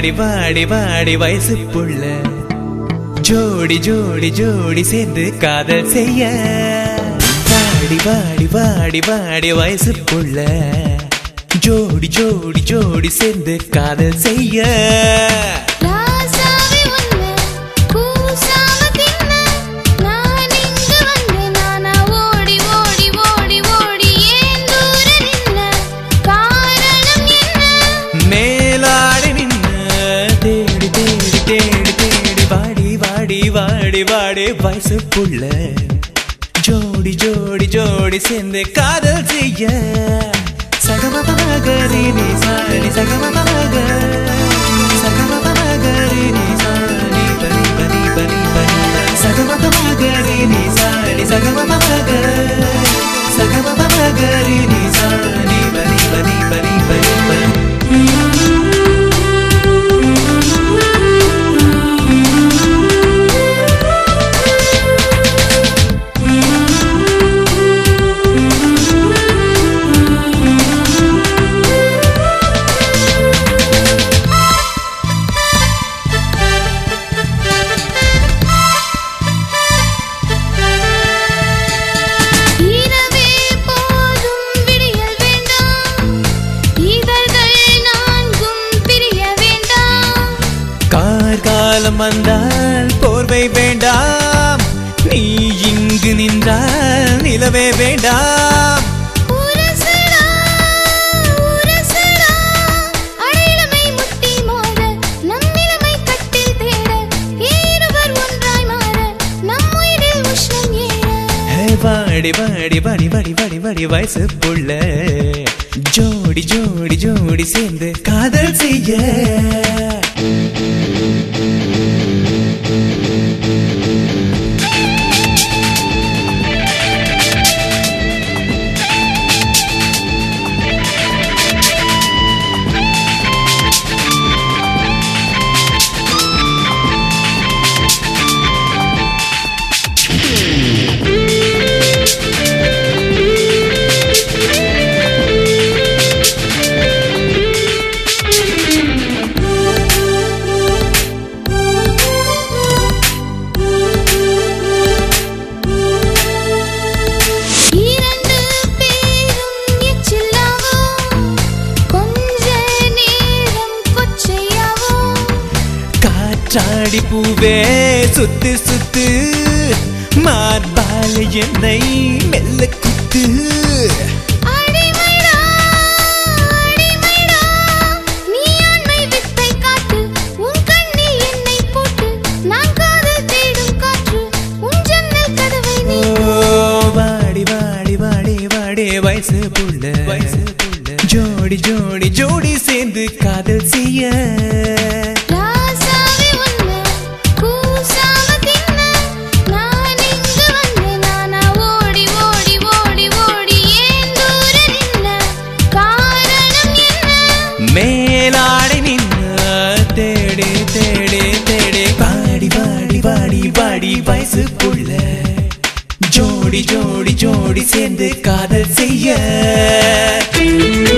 வாடி வாடி வாடி வயசு புள்ள ஜோடி ஜோடி ஜோடி சேர்ந்து காதல் செய்ய வாடி வாடி வாடி வாடி வயசு புள்ள ஜோடி ஜோடி ஜோடி சேர்ந்து காதல் செய்ய ராசாவே உன்னை கூசாம தின்ன நான் இங்கு வந்து நானா ஓடி ஓடி ஓடி ஓடி ஏன் தூர நின்ன காரணம் என்ன மேலாடி நின்ன தேடி தேடி தேடி தேடி வாடி வாடி வாடி வாடி வயசு புள்ள ஜோடி ஜோடி ஜோடி சேர்ந்து காதல் செய்ய சகமபமகரி நீ சாணி சகமபமக சகமபமகரி நீ சாணி பனி பனி பனி பனி சகமபமகரி நீ சாணி சகமபமக சகமபமகரி நீ சாணி பனி பனி பனி பனி பனி இரவே போதும் விடியல் வேண்டாம் இதழ்கள் நான்கும் பிரிய வேண்டாம் கார்காலம் வந்தால் போர்வை வேண்டாம் நீ இங்கு நின்றால் நிலவே வேண்டாம் உரசலா உரசலா அடையிலமை முட்டி மோத நம்மிலமை கட்டில் தேட இருவர் ஒன்றாய் மாற நம் உயிரில் உஷ்ணம் ஏற ஹே, வாடி வாடி வாடி வாடி வாடி வாடி வயசு புள்ள ஜோடி ஜோடி ஜோடி சேர்ந்து காதல் செய்ய இரண்டு பேரும் எச்சில்லாவும் கொஞ்ச நேரம் கொச்சையாவும் காற்றாடி பூவே சுத்து சுத்து மார்பால என்னை மெல்ல குத்து அடிமைடா அடிமைடா நீ ஆண்மை வித்தை காட்டு உன் கண்ணில் என்னை போட்டு நான் காதல் தேடும் காற்று உன் ஜன்னல் கதவை நீ ஓ, வாடி வாடி வாடி வாடி வயசு புள்ள வயசு புள்ள ஜோடி ஜோடி ஜோடி சேர்ந்து காதல் செய்ய ராசாவே உன்னை கூசாம தின்ன நான் இங்கு வந்து நானா ஓடி ஓடி ஓடி ஓடி ஏன் தூர நின்ன காரணம் என்ன மேலாடை நின்ன தேடி தேடி தேடி பாடி பாடி பாடி பாடி வயசு புள்ள ஜோடி ஜோடி ஜோடி சேர்ந்து காதல் செய்ய